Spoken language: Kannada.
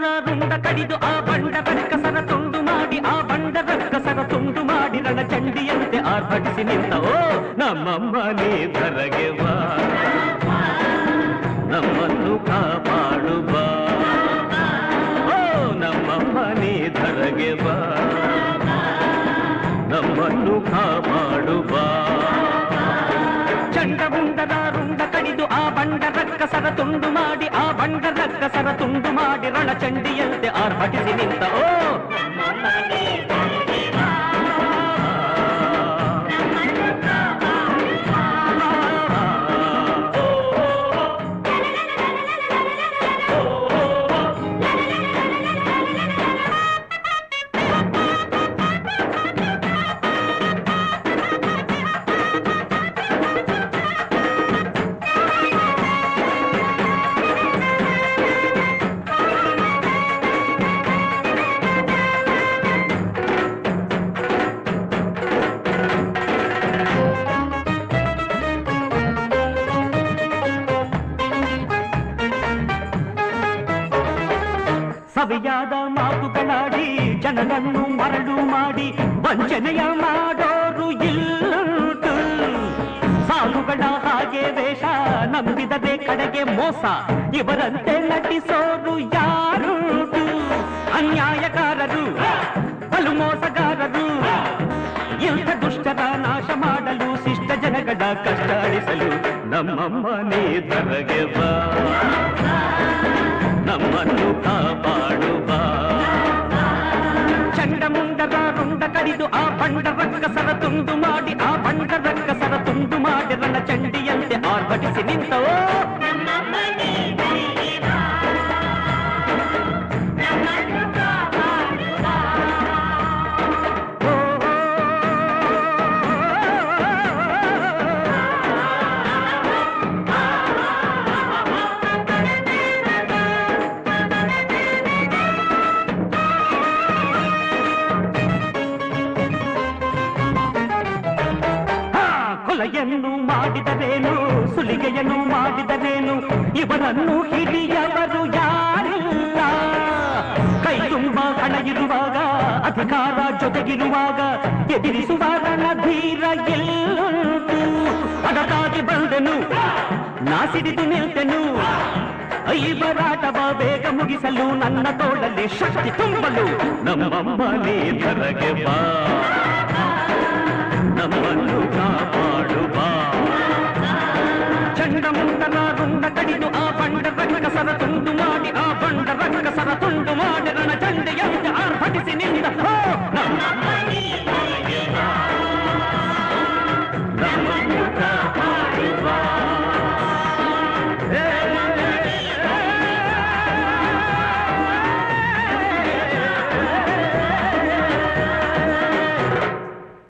ಚಂಡಮುಂಡರ ರುಂಡ ಕಡಿದು ಆ ಬಂಡ ರಕ್ಕಸರ ತುಂಡು ಮಾಡಿ ಆ ಬಂಡ ರಕ್ಕಸರ ತುಂಡು ಮಾಡಿ ರಣ ಚಂಡಿಯಂತೆ ಆರ್ಭಟಿಸಿ ನಿಂತ ಓ ನಮ್ಮಮ್ಮ ನೀ ಧರಗೆ ಬಾ ನಮ್ಮನ್ನು ಕಾಪಾಡು ಬಾ ಓ ನಮ್ಮಮ್ಮ ನೀ ಧರಗೆ ಬಾ ನಮ್ಮನ್ನು ಕಾಪಾಡು ಬಾ ಚಂಡಮುಂಡರ ರುಂಡ ಕಡಿದು ಆ ಬಂಡ ರಕ್ಕಸರ ತುಂಡು ಮಾಡಿ ಆ ಬಂಡ ರಕ್ಕಸರ ತುಂಡು ಮಾಡಿ ರಣಚಂಡಿಯಂತೆ ಆರ್ಭಟಿಸಿ ನಿಂತ ಓ ಸವಿಯಾದ ಮಾತುಗಳಾಡಿ ಜನರನ್ನು ಮರಳು ಮಾಡಿ ವಂಚನೆಯ ಮಾಡೋರು ಇಲ್ಲುಂಟು ಸಾಲುಗಳ ಹಾಗೆ ವೇಷ ನಂಬಿದದೆ ಕಡೆಗೆ ಮೋಸ ಇವರಂತೆ ನಟಿಸೋರು ಯಾರುಂಟು ಅನ್ಯಾಯಕಾರರು ಬಲು ಮೋಸಗಾರರು ಇಂಥ ದುಷ್ಟರ ನಾಶ ಮಾಡಲು ಶಿಷ್ಟ ಜನಗಳ ಕಷ್ಟ ಅಳಿಸಲು ನಮ್ಮಮ್ಮ ನೀ ಧರಗೆ ಬಾ ನಮ್ಮನ್ನು ಕಾಪಾಡು ಬಾ ಚಂಡಮುಂಡರ ರುಂಡ ಕಡಿದು ಆ ಬಂಡ ರಕ್ಕಸರ ತುಂಡು ಮಾಡಿ ಆ ಬಂಡ ರಕ್ಕಸರ ತುಂಡು ಮಾಡಿ ರಣ ಚಂಡಿಯಂತೆ ಆರ್ಭಟಿಸಿ ನಿಂತವೋ ಆ, ಕೊಲೆಯನ್ನು ಮಾಡಿದರೇನು ಸುಲಿಗೆಯನ್ನು ಮಾಡಿದರೇನು ಇವರನ್ನು ಹಿಡಿಯವರು ಯಾರಿಲ್ಲ ಕೈ ತುಂಬ ಹಣ ಇರುವಾಗ ಅಧಿಕಾರ ಜೊತೆಗಿರುವಾಗ ಎದುರಿಸುವ ರಣಧೀರ ಎಲ್ಲುಂಟು ಅದಕ್ಕಾಗಿ ಬಂದೆನು ನಾ ಸಿಡಿದು ನಿಲ್ತೆನು ಐವರಾಟವ ಬೇಗ ಮುಗಿಸಲು ನನ್ನ ತೋಳಲ್ಲಿ ಶಕ್ತಿ ತುಂಬಲು ನಮ್ಮಮ್ಮ ನೀ ಧರಗೆ ಬಾ ನಮ್ಮನ್ನು ಕಾಪಾಡು ಬಾ ಚಂಡಮುಂಡನ ರುಂಡ ಕಡಿದು ಆ ಬಂಡ ರಕ್ಕಸರ ತುಂಡು ಮಾಡಿ ಆ ಬಂಡ ರಕ್ಕಸರ ತುಂಡು